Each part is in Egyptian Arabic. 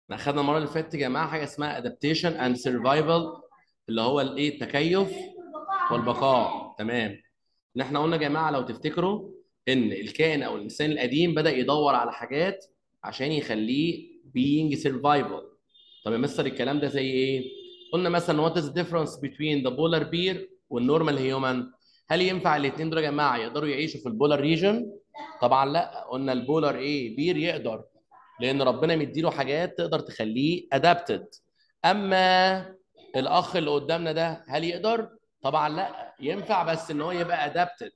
احنا اخدنا المره اللي فاتت يا جماعه حاجه اسمها adaptation and survival اللي هو الايه التكيف والبقاء تمام ان احنا قلنا يا جماعه لو تفتكروا ان الكائن او الانسان القديم بدا يدور على حاجات عشان يخليه being survival طب يا مستر الكلام ده زي ايه قلنا مثلا what is the difference between the polar bear والنورمال هيومن هل ينفع الاثنين دول يا جماعه يقدروا يعيشوا في البولار ريجن طبعا لا قلنا البولار ايه بير يقدر لان ربنا مديله حاجات تقدر تخليه ادابتد اما الاخ اللي قدامنا ده هل يقدر طبعا لا ينفع بس ان هو يبقى ادابتد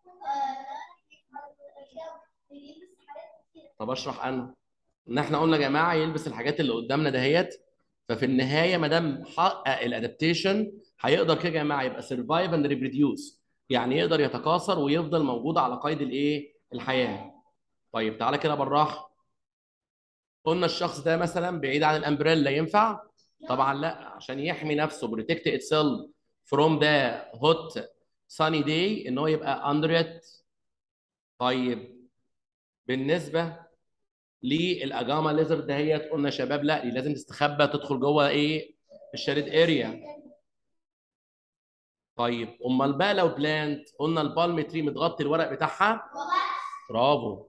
طب اشرح انا ان احنا قلنا يا جماعه يلبس الحاجات اللي قدامنا دهيت ففي النهايه ما دام حقق الادابتيشن هيقدر كده يا جماعه يبقى سرفايف اند ريبروديوس يعني يقدر يتكاثر ويفضل موجود على قيد الايه الحياه طيب تعالى كده بالراحه قلنا الشخص ده مثلا بعيد عن الامبريلا ينفع طبعا لا عشان يحمي نفسه بروتكت اتسيلف فروم ذا هوت ساني داي ان هو يبقى اندر ات طيب بالنسبه للاجاما ليزر دهيت قلنا يا شباب لا دي لازم تستخبى تدخل جوه ايه الشريد اريا طيب امال بقى لو بلانت قلنا البالم تري متغطي الورق بتاعها برافو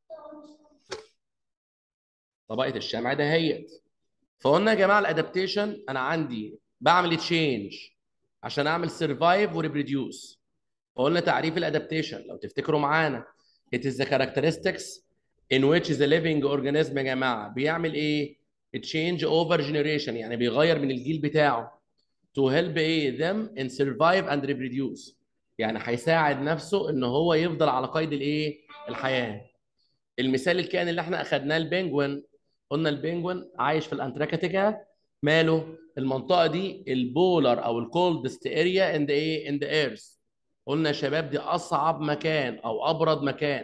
طبقه الشمع دهيت فقلنا يا جماعه الادابتيشن انا عندي بعمل تشينج عشان اعمل سرفايف وريبروديوس فقلنا تعريف الادابتيشن لو تفتكروا معانا it is the characteristics in which the living organism يا جماعه بيعمل ايه change over generation يعني بيغير من الجيل بتاعه to help ايه them in survive and reproduce يعني هيساعد نفسه ان هو يفضل على قيد الايه الحياه المثال الكائن اللي احنا اخدناه البنجوين قلنا البنجوين عايش في الانتاركتيكا ماله المنطقه دي البولر او الكولدست اريا ان ذا ايه ان ذا ايرث قلنا يا شباب دي اصعب مكان او ابرد مكان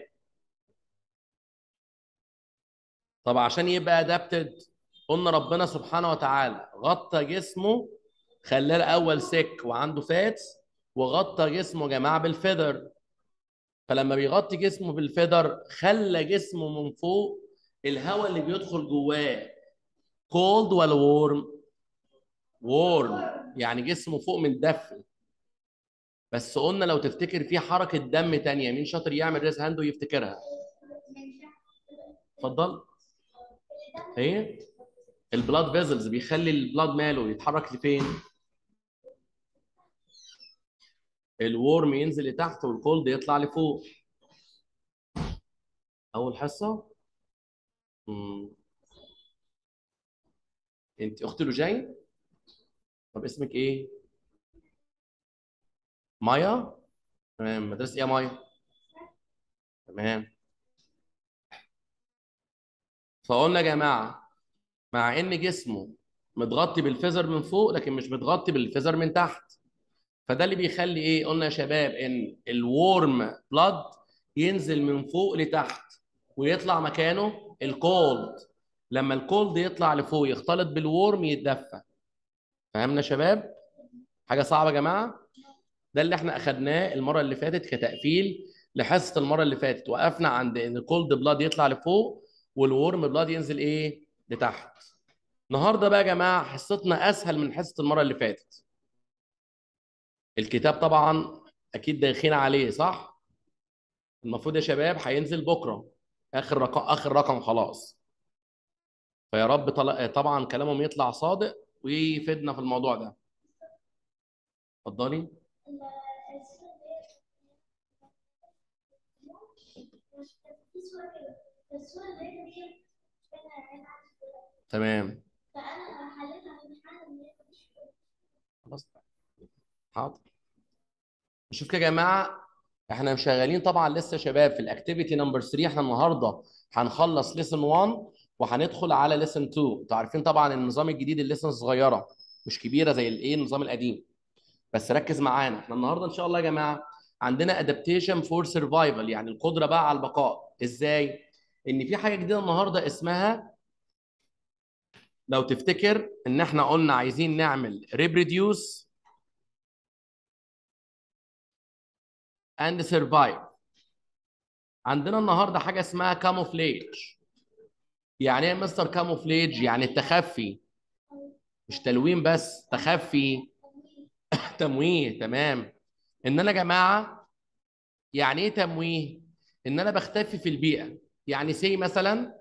طب عشان يبقى ادابتد قلنا ربنا سبحانه وتعالى غطى جسمه خلاه الاول سك وعنده فاتس وغطى جسمه يا جماعه بالفيذر فلما بيغطي جسمه بالفيذر خلى جسمه من فوق الهواء اللي بيدخل جواه كولد ولا وورم وورم يعني جسمه فوق من دفء بس قلنا لو تفتكر في حركه دم تانية مين شاطر يعمل ريز هاند ويفتكرها اتفضل ايه البلاد فيزلز بيخلي البلاد ماله يتحرك لفين الورم ينزل لتحت والكولد يطلع لفوق اول حصه امم انت اخت لوجين طب اسمك ايه مايا تمام مدرسه ايه يا مايا تمام فقلنا يا جماعه مع ان جسمه متغطي بالفيزر من فوق لكن مش متغطي بالفيزر من تحت فده اللي بيخلي ايه قلنا يا شباب ان الورم بلاد ينزل من فوق لتحت ويطلع مكانه الكولد لما الكولد يطلع لفوق يختلط بالورم يتدفى فهمنا يا شباب حاجه صعبه يا جماعه ده اللي احنا اخدناه المره اللي فاتت كتقفيل لحصه المره اللي فاتت وقفنا عند ان الكولد بلاد يطلع لفوق والورم بلاد ينزل ايه لتحت النهارده بقى يا جماعه حصتنا اسهل من حصه المره اللي فاتت الكتاب طبعا اكيد داخلين عليه صح المفروض يا شباب هينزل بكره اخر رقم اخر رقم خلاص فيا رب طل... طبعا كلامهم يطلع صادق ويفيدنا في الموضوع ده اتفضلي تمام خلاص حاضر نشوف كده يا جماعه احنا مشغلين طبعا لسه يا شباب في الاكتيفيتي نمبر 3 احنا النهارده هنخلص ليسن 1 وهندخل على ليسن 2 انتوا عارفين طبعا النظام الجديد الليسن صغيره مش كبيره زي الايه النظام القديم بس ركز معانا احنا النهارده ان شاء الله يا جماعه عندنا ادابتيشن فور سرفايفل يعني القدره بقى على البقاء ازاي ان في حاجه جديده النهارده اسمها لو تفتكر ان احنا قلنا عايزين نعمل ريبريديوس and survive عندنا النهارده حاجه اسمها كاموفليج يعني ايه يا مستر كاموفليج يعني التخفي مش تلوين بس تخفي تمويه تمام ان انا يا جماعه يعني ايه تمويه ان انا بختفي في البيئه يعني سي مثلا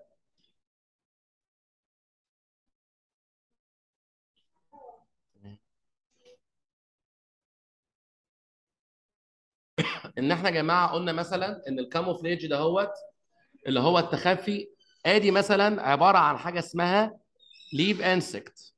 ان احنا يا جماعه قلنا مثلا ان الكاموفليج ده هوت اللي هو التخفي ادي مثلا عباره عن حاجه اسمها ليف انسكت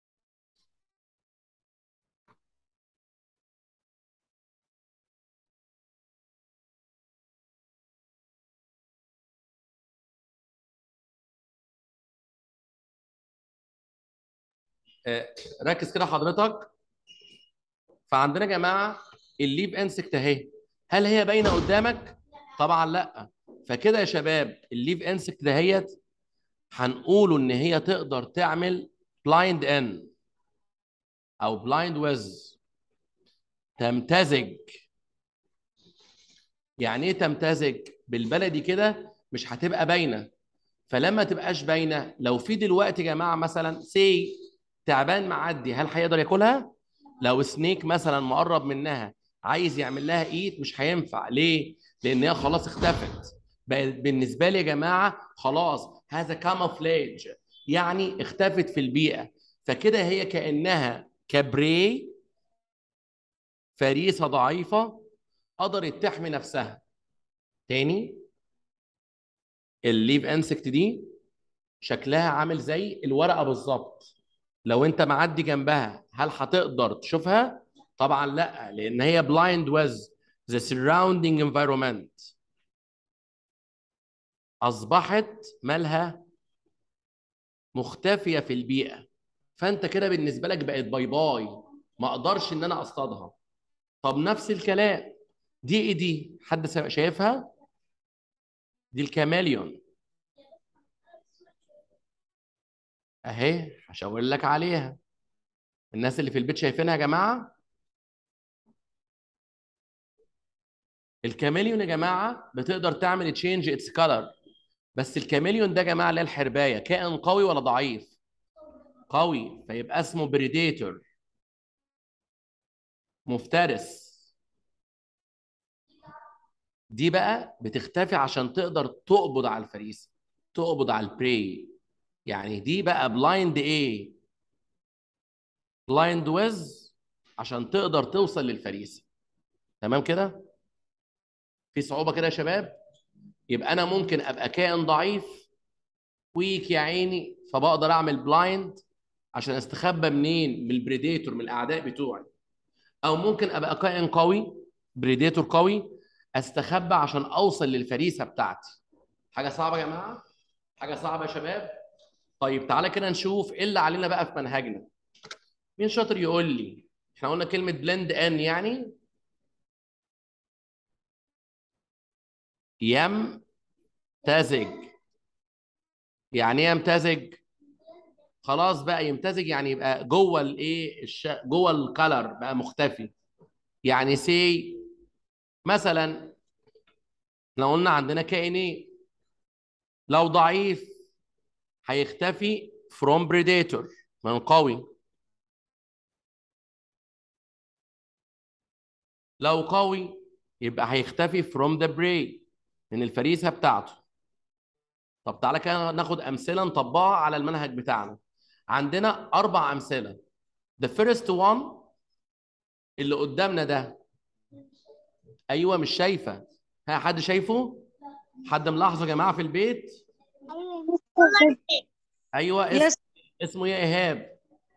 ركز كده حضرتك فعندنا يا جماعه الليف انسكت اهي هل هي باينه قدامك طبعا لا فكده يا شباب الليف انسكت دهيت هنقوله ان هي تقدر تعمل بلايند ان او بلايند ويز تمتزج يعني ايه تمتزج بالبلدي كده مش هتبقى باينه فلما تبقاش باينه لو في دلوقتي يا جماعه مثلا سي تعبان معدي هل هيقدر ياكلها لو سنيك مثلا مقرب منها عايز يعمل لها ايت مش هينفع ليه لان هي خلاص اختفت بقت بالنسبه لي يا جماعه خلاص هذا كاموفلاج يعني اختفت في البيئه فكده هي كانها كبري فريسه ضعيفه قدرت تحمي نفسها تاني الليف انسكت دي شكلها عامل زي الورقه بالظبط لو انت معدي جنبها هل هتقدر تشوفها طبعا لا لان هي blind with the surrounding environment اصبحت مالها مختفيه في البيئه فانت كده بالنسبه لك بقت باي باي ما اقدرش ان انا اصطادها طب نفس الكلام دي ايه دي حد شايفها دي الكاميليون اهي هشاور لك عليها الناس اللي في البيت شايفينها يا جماعه الكاميليون يا جماعه بتقدر تعمل تشينج اتس كلر بس الكاميليون ده يا جماعه اللي هي الحربايه كائن قوي ولا ضعيف قوي فيبقى اسمه بريديتور مفترس دي بقى بتختفي عشان تقدر تقبض على الفريسه تقبض على البري يعني دي بقى بلايند ايه بلايند ويز عشان تقدر توصل للفريسه تمام كده في صعوبه كده يا شباب يبقى انا ممكن ابقى كائن ضعيف ويك يا عيني فبقدر اعمل بلايند عشان استخبى منين من البريديتور من الاعداء بتوعي او ممكن ابقى كائن قوي بريديتور قوي استخبى عشان اوصل للفريسه بتاعتي حاجه صعبه يا جماعه حاجه صعبه يا شباب طيب تعالى كده نشوف ايه اللي علينا بقى في منهجنا مين شاطر يقول لي احنا قلنا كلمه بلند ان يعني يمتزج يعني ايه يمتزج خلاص بقى يمتزج يعني يبقى جوه الايه الش... جوه الكلر بقى مختفي يعني سي مثلا احنا قلنا عندنا كائنين لو ضعيف هيختفي from predator من قوي لو قوي يبقى هيختفي from the prey من الفريسه بتاعته طب تعالى كده ناخد امثله نطبقها على المنهج بتاعنا عندنا اربع امثله the first one اللي قدامنا ده ايوه مش شايفه ها حد شايفه حد ملاحظه يا جماعه في البيت ايوه اسم اسمه ايه يا ايهاب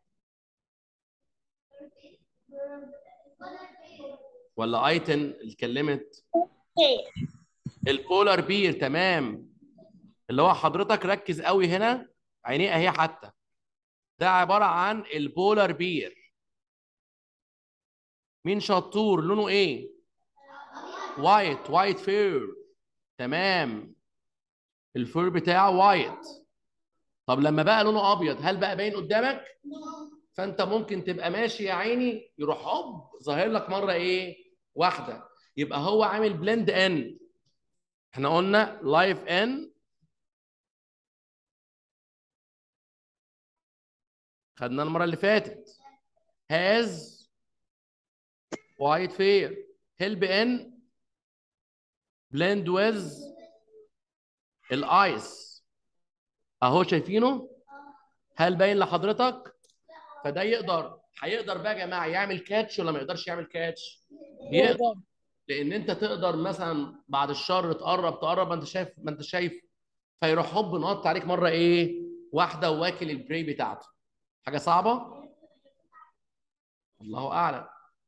ولا ايتن اللي اتكلمت البولار بير تمام اللي هو حضرتك ركز قوي هنا عينيه اهي حتى ده عباره عن البولار بير مين شطور لونه ايه وايت وايت فير تمام الفير بتاعه وايت طب لما بقى لونه ابيض هل بقى باين قدامك فانت ممكن تبقى ماشي يا عيني يروح هوب ظاهر لك مره ايه واحده يبقى هو عامل بلند ان احنا قلنا لايف ان خدنا المره اللي فاتت has white fair help in blend with الايس اهو شايفينه هل باين لحضرتك فده يقدر هيقدر بقى يا جماعه يعمل كاتش ولا ما يقدرش يعمل كاتش يقدر لان انت تقدر مثلا بعد الشر تقرب تقرب ما انت شايف ما انت شايف فيروح هوب نقط عليك مره ايه واحده واكل البري بتاعته حاجه صعبه الله اعلم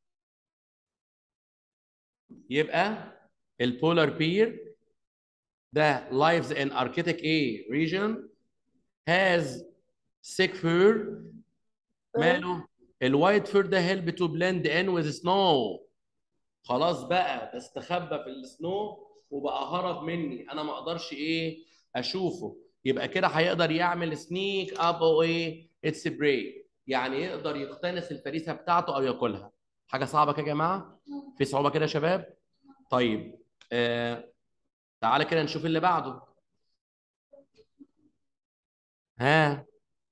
يبقى البولار بير ده lives in Arctic A region has thick fur ماله الوايت فور ده هيلب تو بلند ان وذ سنو خلاص بقى ده استخبى في السنو وبقى هرب مني انا ما اقدرش ايه اشوفه يبقى كده هيقدر يعمل سنيك اب او ايه اتس براي يعني يقدر يقتنص الفريسه بتاعته او ياكلها حاجه صعبه كده يا جماعه في صعوبه كده يا شباب طيب آه تعالى كده نشوف اللي بعده ها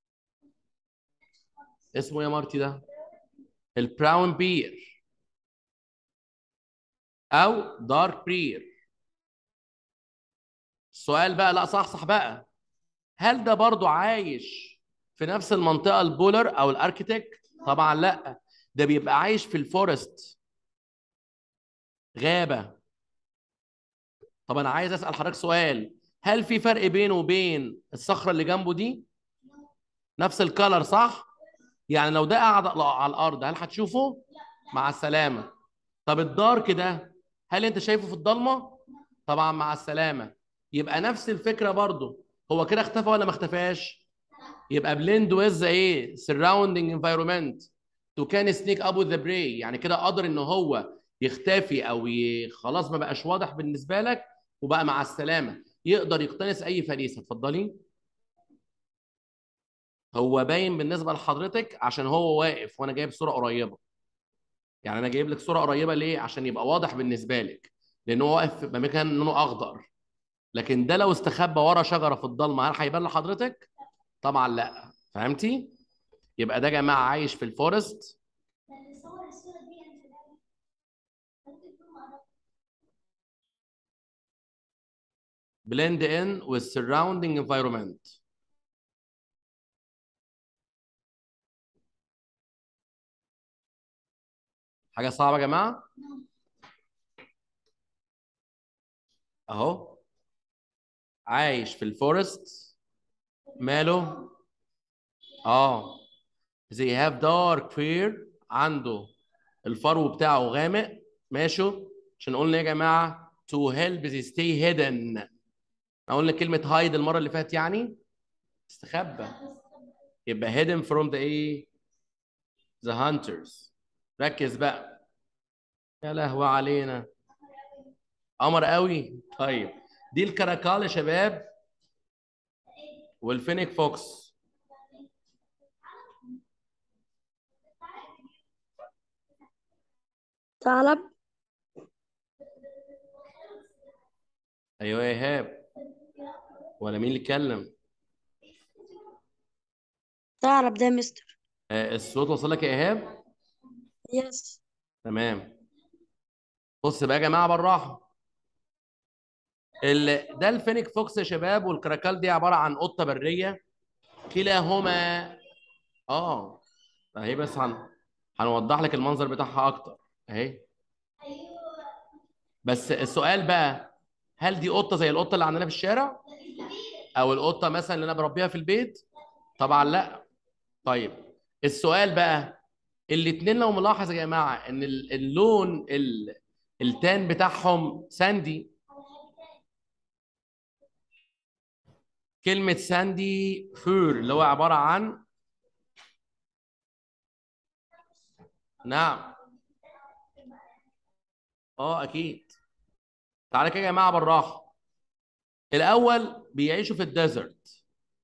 اسمه يا مارتي ده البراون بير او دارك بير السؤال بقى لا صح صح بقى هل ده برضو عايش في نفس المنطقه البولر او الاركيتكت طبعا لا ده بيبقى عايش في الفورست غابه طب انا عايز اسال حضرتك سؤال هل في فرق بينه وبين الصخره اللي جنبه دي نفس الكلر صح يعني لو ده قاعد على الارض هل هتشوفه مع السلامه طب الدارك ده هل انت شايفه في الضلمه طبعا مع السلامه يبقى نفس الفكره برضو هو كده اختفى ولا ما اختفاش يبقى بلند ويز ايه سراوندينج انفايرمنت تو كان سنيك اب ذا براي يعني كده قدر ان هو يختفي او ي... خلاص ما بقاش واضح بالنسبه لك وبقى مع السلامه يقدر يقتنص اي فريسه اتفضلي هو باين بالنسبه لحضرتك عشان هو واقف وانا جايب صوره قريبه يعني انا جايب لك صوره قريبه ليه عشان يبقى واضح بالنسبه لك لان هو واقف في مكان لونه اخضر لكن ده لو استخبى ورا شجره في الضلمه هل هيبان لحضرتك طبعا لا فهمتي يبقى ده يا جماعه عايش في الفورست blend in with surrounding environment حاجه صعبه يا جماعه اهو عايش في الفورست ماله اه they have dark fur عنده الفرو بتاعه غامق ماشي عشان قلنا يا جماعه to help they stay hidden احنا قلنا كلمه hide المره اللي فاتت يعني استخبى يبقى hidden from the ايه the hunters ركز بقى يا لهوي علينا قمر قوي طيب دي الكراكال يا شباب والفينيك فوكس ثعلب ايوه يا ايهاب ولا مين اللي اتكلم ثعلب ده يا مستر آه الصوت وصل لك يا ايهاب يس تمام بص بقى يا جماعه بالراحه ال... ده الفينيك فوكس يا شباب والكراكال دي عباره عن قطه بريه كلاهما اه اهي بس هن... هنوضح لك المنظر بتاعها اكتر اهي بس السؤال بقى هل دي قطه زي القطه اللي عندنا في الشارع او القطه مثلا اللي انا بربيها في البيت طبعا لا طيب السؤال بقى الاثنين لو ملاحظ يا جماعه ان ال- اللون ال- التان بتاعهم ساندي كلمة ساندي فور اللي هو عبارة عن نعم اه اكيد تعالى كده يا جماعة بالراحة الأول بيعيشوا في الديزرت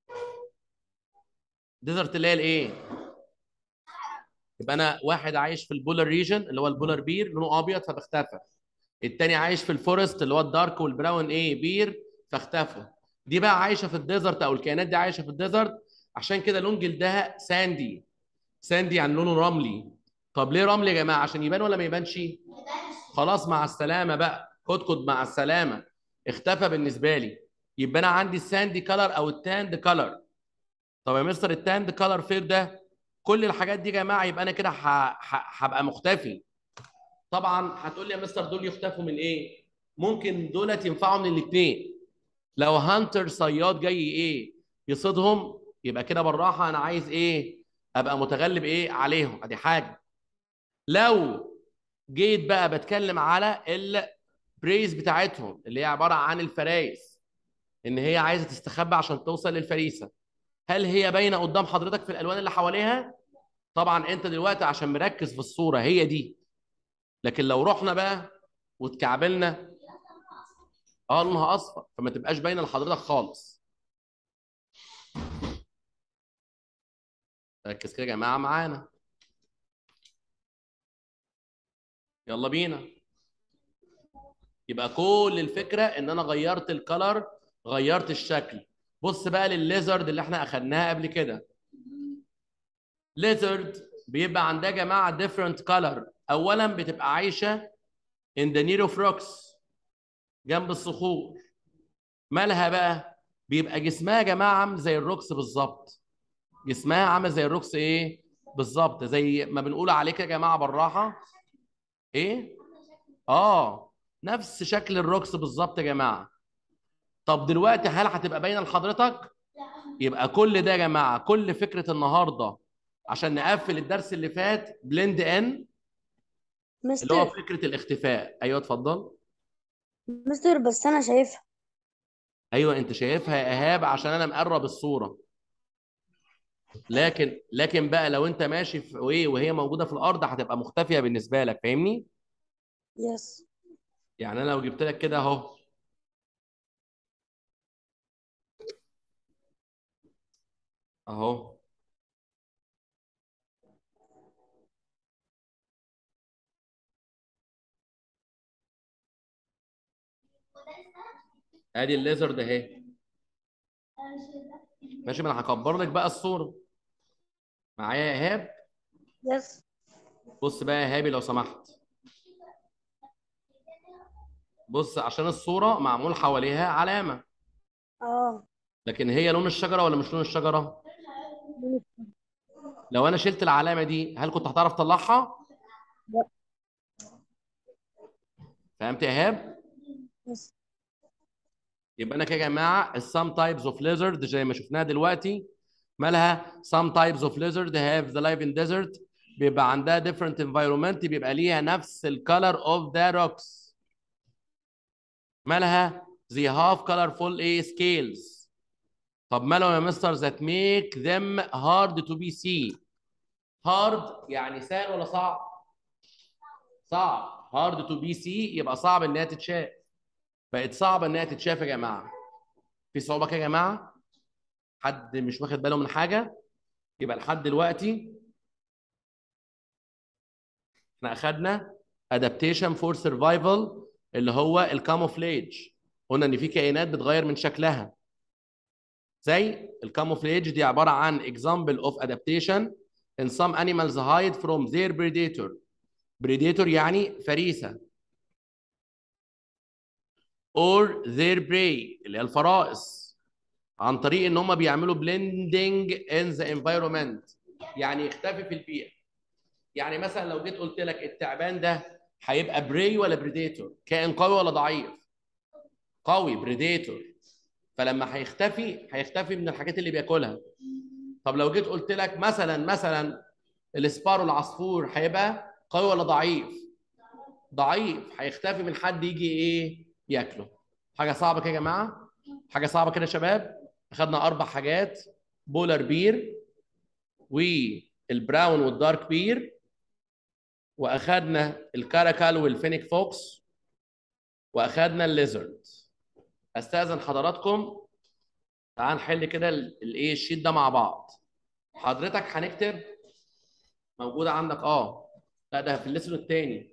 ديزرت اللي هي الايه؟ يبقى انا واحد عايش في البولار ريجن اللي هو البولار بير لونه ابيض فبختفى التاني عايش في الفورست اللي هو الدارك والبراون ايه بير فاختفى دي بقى عايشه في الديزرت او الكائنات دي عايشه في الديزرت عشان كده لون جلدها ساندي ساندي يعني لونه رملي طب ليه رملي يا جماعه عشان يبان ولا ما يبانش خلاص مع السلامه بقى كدكد مع السلامه اختفى بالنسبه لي يبقى انا عندي الساندي كلر او التاند كلر طب يا مستر التاند كلر فين ده كل الحاجات دي يا جماعه يبقى انا كده ح- ح- هبقى مختفي طبعا هتقول لي يا مستر دول يختفوا من ايه ممكن دولت ينفعوا من الاثنين لو هانتر صياد جاي ايه يصيدهم يبقى كده بالراحه انا عايز ايه ابقى متغلب ايه عليهم ادي حاجه لو جيت بقى بتكلم على البريز بتاعتهم اللي هي عباره عن الفرايس ان هي عايزه تستخبى عشان توصل للفريسه هل هي باينه قدام حضرتك في الالوان اللي حواليها طبعا انت دلوقتي عشان مركز في الصوره هي دي لكن لو رحنا بقى واتكعبلنا اه لونها اصفر فما تبقاش باينه لحضرتك خالص ركز كده يا جماعه معانا يلا بينا يبقى كل الفكره ان انا غيرت الكلر غيرت الشكل بص بقى للليزرد اللي احنا اخدناها قبل كده ليزرد بيبقى عندها يا جماعه different color اولا بتبقى عايشه in the near of rocks جنب الصخور مالها بقى بيبقى جسمها يا جماعه عامل زي الروكس بالظبط جسمها عامل زي الروكس ايه بالظبط زي ما بنقول عليه كده يا جماعه بالراحه ايه اه نفس شكل الروكس بالظبط يا جماعه طب دلوقتي هل هتبقى باينه لحضرتك يبقى كل ده يا جماعه كل فكره النهارده عشان نقفل الدرس اللي فات بلند ان اللي هو مستر فكره الاختفاء ايوه اتفضل مستر بس انا شايفها ايوه انت شايفها يا ايهاب عشان انا مقرب الصوره لكن لكن بقى لو انت ماشي في ايه وهي موجوده في الارض هتبقى مختفيه بالنسبه لك فاهمني يس يعني انا لو جبت لك كده اهو اهو ادي الليزر ده اهي ماشي ما انا هكبر لك بقى الصوره معايا يا ايهاب يس بص بقى يا ايهابي لو سمحت بص عشان الصوره معمول حواليها علامه اه لكن هي لون الشجره ولا مش لون الشجره لو انا شلت العلامه دي هل كنت هتعرف تطلعها لا. فهمت يا ايهاب يس يبقى انا كده يا جماعه السام تايبس اوف lizard زي ما شفناها دلوقتي مالها some types of lizard have the life in desert بيبقى عندها different environment بيبقى ليها نفس ال color of the rocks مالها they have colorful A scales طب مالهم يا مستر that make them hard to be seen hard يعني سهل ولا صعب صعب hard to be seen يبقى صعب انها تتشاف بقت صعبه انها تتشاف يا جماعه في صعوبه كده يا جماعه حد مش واخد باله من حاجه يبقى لحد دلوقتي احنا اخدنا adaptation for survival اللي هو الكاموفليج قلنا ان في كائنات بتغير من شكلها زي الكاموفليج دي عباره عن example of adaptation in some animals hide from their predator predator يعني فريسه or their prey اللي هي الفرائس عن طريق ان هم بيعملوا blending in the environment يعني يختفي في البيئه يعني مثلا لو جيت قلت لك التعبان ده هيبقى بري ولا بريديتور كائن قوي ولا ضعيف قوي بريديتور فلما هيختفي هيختفي من الحاجات اللي بياكلها طب لو جيت قلت لك مثلا مثلا الاسبارو العصفور هيبقى قوي ولا ضعيف ضعيف هيختفي من حد يجي ايه ياكله حاجه صعبه كده يا جماعه حاجه صعبه كده يا شباب اخدنا اربع حاجات بولار بير والبراون والدارك بير واخدنا الكاراكال والفينيك فوكس واخدنا الليزرد استاذن حضراتكم تعال نحل كده الايه الشيت ده مع بعض حضرتك هنكتب موجوده عندك اه لا ده في الليسون الثاني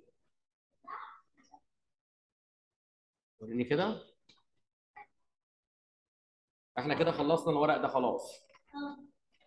وريني كده احنا كده خلصنا الورق ده خلاص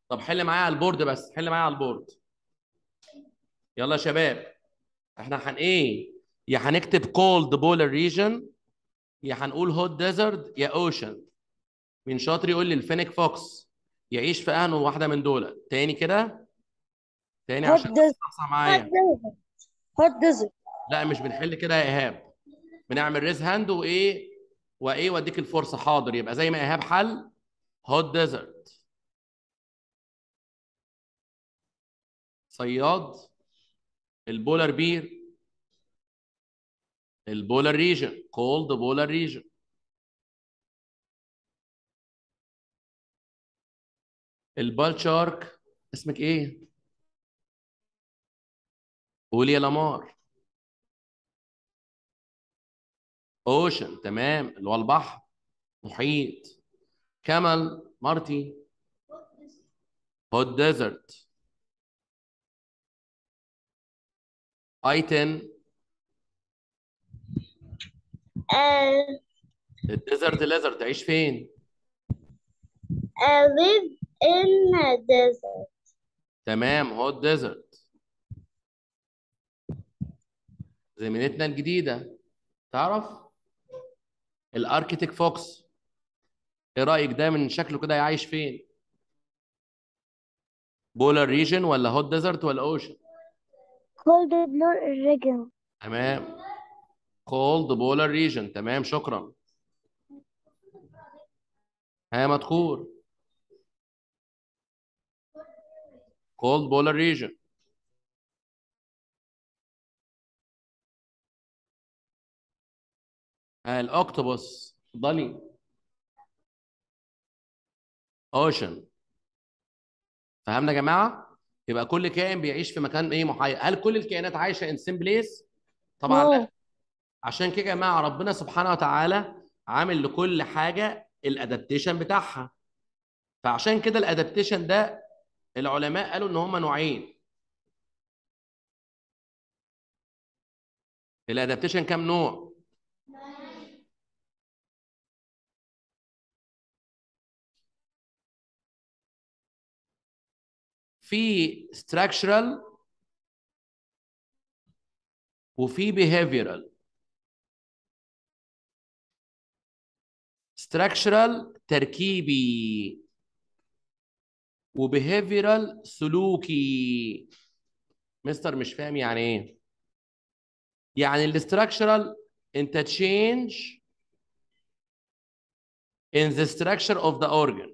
طب حل معايا على البورد بس حل معايا على البورد يلا يا شباب احنا هن ايه يا هنكتب كولد بولر ريجن يا هنقول هوت ديزرت يا اوشن مين شاطر يقول لي الفينيك فوكس يعيش في انه واحده من دول تاني كده تاني هوت عشان ديزرت تصحصح هوت معايا ديزرت هوت ديزرت لا مش بنحل كده يا ايهاب بنعمل ريز هاند وايه وايه واديك الفرصه حاضر يبقى زي ما ايهاب حل هوت ديزرت صياد البولار بير البولار ريجن كولد بولار ريجن البال شارك اسمك ايه؟ قول يا لامار اوشن تمام اللي هو البحر محيط كمل مارتي هوت ديزرت ايتن Uh, الديزرت ليزرد تعيش فين؟ I live in a desert. تمام هوت ديزرت زميلتنا الجديدة تعرف الاركيتك فوكس ايه رأيك ده من شكله كده عايش فين؟ بولار ريجن ولا هوت ديزرت ولا اوشن؟ كولد بلور ريجن تمام كولد بولار ريجن تمام شكرا ها مدخور كولد بولار ريجن ها الاوكتوبوس اتفضلي اوشن فهمنا يا جماعه يبقى كل كائن بيعيش في مكان ايه محيط هل كل الكائنات عايشه ان سيم بليس طبعا لا No. عشان كده يا جماعه ربنا سبحانه وتعالى عامل لكل حاجه الادابتيشن بتاعها فعشان كده الادابتيشن ده العلماء قالوا ان هما نوعين الادابتيشن كام نوع في structural وفي behavioral structural تركيبي وبيهيفيرال سلوكي مستر مش فاهم يعني ايه يعني الاستراكشرال انت تشينج in the structure of the organ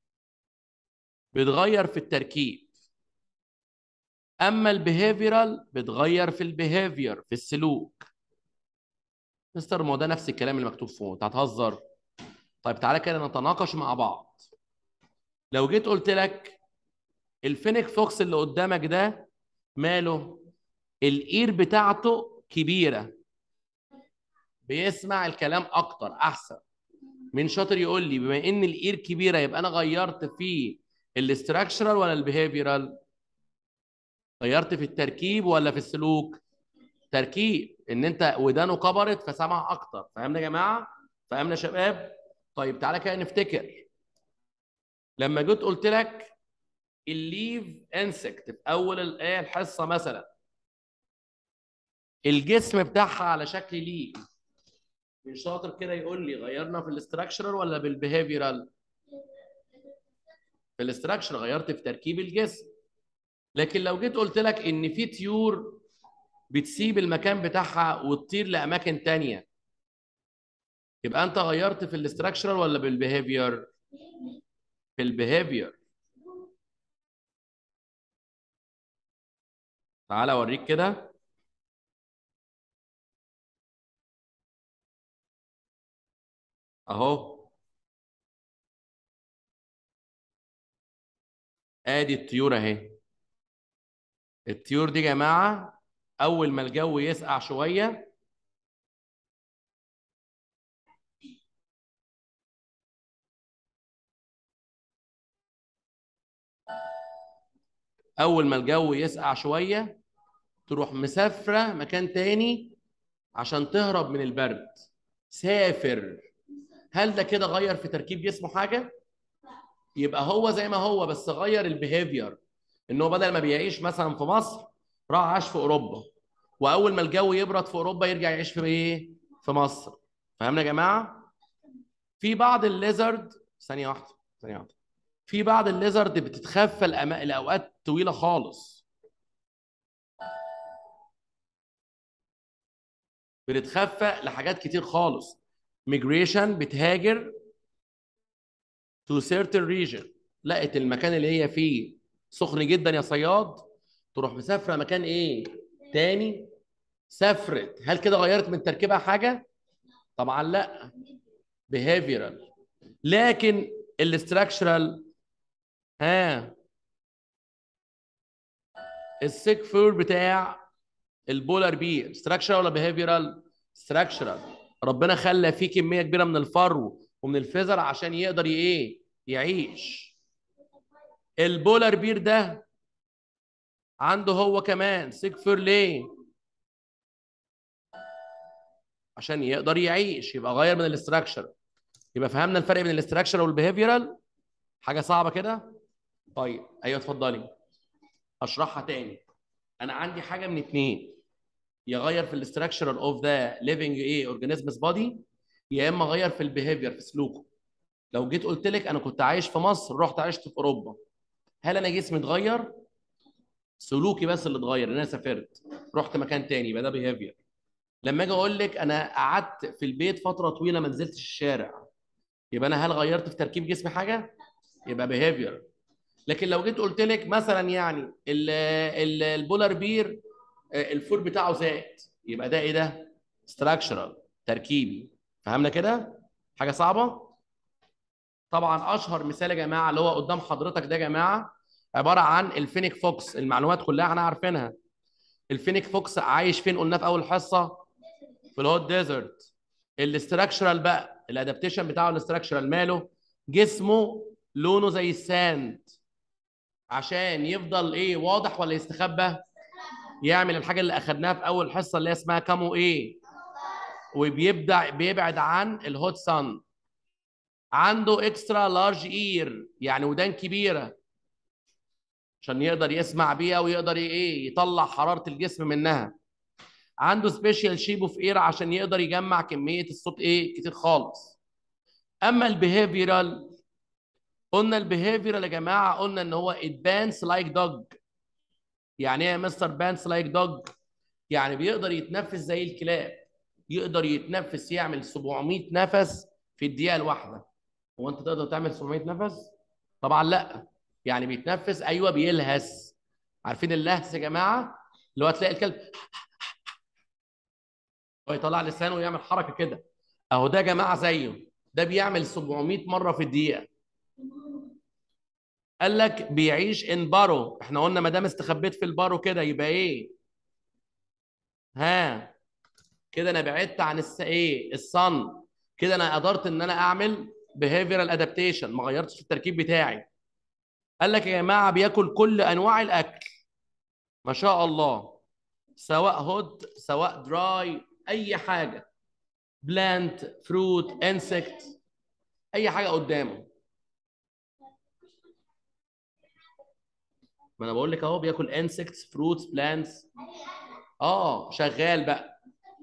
بتغير في التركيب اما البيهيفيرال بتغير في البيهيفير في السلوك مستر ما هو ده نفس الكلام اللي مكتوب فوق انت هتهزر طيب تعالى كده نتناقش مع بعض لو جيت قلت لك الفينيك فوكس اللي قدامك ده ماله الاير بتاعته كبيره بيسمع الكلام اكتر احسن مين شاطر يقول لي بما ان الاير كبيره يبقى انا غيرت في الاستراكشرال ولا البيهيفيرال غيرت في التركيب ولا في السلوك تركيب ان انت ودانه كبرت فسمع اكتر فهمنا يا جماعه فهمنا يا شباب طيب تعالى كده نفتكر لما جيت قلت لك الليف انسكت في اول الايه الحصه مثلا الجسم بتاعها على شكل ليف من شاطر كده يقول لي غيرنا في الاستراكشرال ولا بالبيهيفيرال في الاستراكشر غيرت في تركيب الجسم لكن لو جيت قلت لك ان في طيور بتسيب المكان بتاعها وتطير لاماكن تانية يبقى انت غيرت في الاستراكشرال ولا بالبيهيفير في البيهيفير تعال اوريك كده اهو ادي الطيور اهي الطيور دي يا جماعه اول ما الجو يسقع شويه اول ما الجو يسقع شويه تروح مسافره مكان تاني عشان تهرب من البرد سافر هل ده كده غير في تركيب جسمه حاجه يبقى هو زي ما هو بس غير البيهيفير ان هو بدل ما بيعيش مثلا في مصر راح عاش في اوروبا واول ما الجو يبرد في اوروبا يرجع يعيش في ايه في مصر فهمنا يا جماعه في بعض الليزرد ثانيه واحده ثانيه واحده في بعض الليزرد بتتخفى الأما... الاوقات طويله خالص بتتخفى لحاجات كتير خالص ميجريشن بتهاجر to certain region لقت المكان اللي هي فيه سخن جدا يا صياد تروح مسافره مكان ايه تاني سافرت هل كده غيرت من تركيبها حاجه طبعا لا behavioral لكن الاستراكشرال ها السيك فور بتاع البولار بي ستراكشرال ولا بيهيفيرال ستراكشرال ربنا خلى فيه كميه كبيره من الفرو ومن الفيزر عشان يقدر ي- ايه يعيش البولار بير ده عنده هو كمان سيك فور ليه عشان يقدر يعيش يبقى غير من الاستراكشر يبقى فهمنا الفرق بين الاستراكشر والبيهيفيرال حاجه صعبه كده طيب ايوه اتفضلي اشرحها تاني انا عندي حاجه من اتنين يغير في الاستراكشرال اوف ذا ليفنج ايه اورجانيزمز بودي يا اما غير في البيهيفير في سلوكه لو جيت قلت لك انا كنت عايش في مصر رحت عشت في اوروبا هل انا جسمي اتغير سلوكي بس اللي اتغير ان انا سافرت رحت مكان تاني يبقى ده بيهيفير لما اجي اقول لك انا قعدت في البيت فتره طويله ما نزلتش الشارع يبقى انا هل غيرت في تركيب جسمي حاجه يبقى بيهيفير لكن لو جيت قلت لك مثلا يعني ال ال البولار بير آه، الفور بتاعه زاد يبقى ده ايه ده ستراكشرال تركيبي فهمنا كده حاجه صعبه طبعا اشهر مثال يا جماعه اللي هو قدام حضرتك ده يا جماعه عباره عن الفينيك فوكس المعلومات كلها احنا عارفينها الفينيك فوكس عايش فين قلنا في اول حصه في الهوت ديزرت الاستراكشرال بقى الادابتيشن بتاعه الاستراكشرال ماله جسمه لونه زي الساند عشان يفضل ايه واضح ولا يستخبى يعمل الحاجه اللي اخدناها في اول حصه اللي هي اسمها كامو ايه وبيبدع بيبعد عن الهوت سان عنده اكسترا لارج اير يعني ودان كبيره عشان يقدر يسمع بيها ويقدر ايه يطلع حراره الجسم منها عنده سبيشال شيب اوف اير عشان يقدر يجمع كميه الصوت ايه كتير خالص اما البيهيفيرال قلنا البيهيفيرال يا جماعه قلنا ان هو ادفانس لايك دوج يعني ايه يا مستر بانس لايك دوج يعني بيقدر يتنفس زي الكلاب يقدر يتنفس يعمل 700 نفس في الدقيقه الواحده هو انت تقدر تعمل 700 نفس طبعا لا يعني بيتنفس ايوه بيلهس عارفين اللهس يا جماعه اللي هو تلاقي الكلب هو يطلع لسانه ويعمل حركه كده اهو ده يا جماعه زيه ده بيعمل 700 مره في الدقيقه قال لك بيعيش ان بارو احنا قلنا ما دام استخبيت في البارو كده يبقى ايه ها كده انا بعدت عن الس ايه الصن كده انا قدرت ان انا اعمل behavioral adaptation ما غيرتش في التركيب بتاعي قال لك يا جماعه بياكل كل انواع الاكل ما شاء الله سواء هوت سواء دراي اي حاجه بلانت فروت انسكت اي حاجه قدامه ما انا بقول لك اهو بياكل انسكتس فروتس بلانتس اه شغال بقى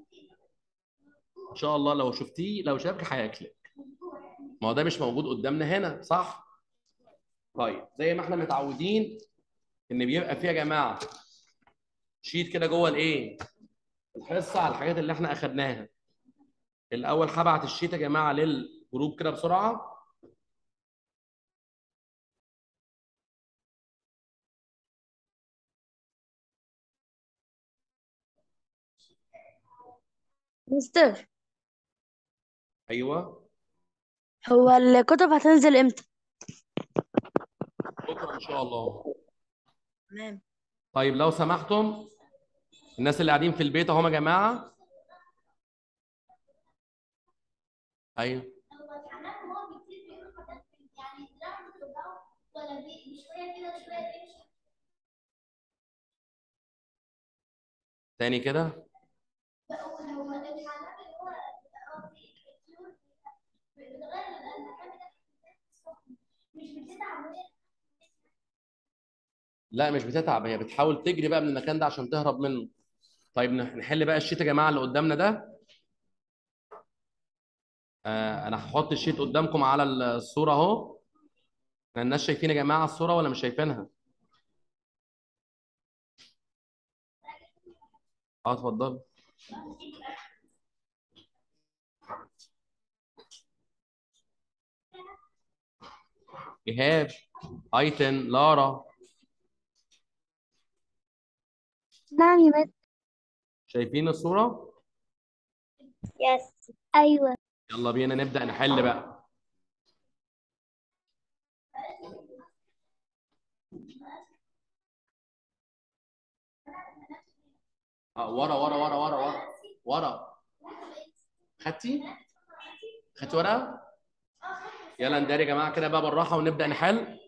ان شاء الله لو شفتيه لو شافك هياكلك ما هو ده مش موجود قدامنا هنا صح طيب زي ما احنا متعودين ان بيبقى فيها يا جماعه شيت كده جوه الايه الحصه على الحاجات اللي احنا اخدناها الاول هبعت الشيت يا جماعه للجروب كده بسرعه مستر ايوه هو الكتب هتنزل امتى؟ بكره ان شاء الله تمام طيب لو سمحتم الناس اللي قاعدين في البيت اهم يا جماعه ايوه تاني كده لا مش بتتعب هي بتحاول تجري بقى من المكان ده عشان تهرب منه طيب نح- نحل بقى الشيت يا جماعه اللي قدامنا ده آه انا هحط الشيت قدامكم على الصوره اهو احنا الناس شايفين يا جماعه الصوره ولا مش شايفينها اه اتفضل ايهاب ايتن لارا نعم يا مس شايفين الصوره يس أيوة يلا بينا نبدا نحل بقى اه ورا ورا ورا ورا ورا ورا خدتي خدتي ورقه يلا نداري يا جماعه كده بقى بالراحه ونبدا نحل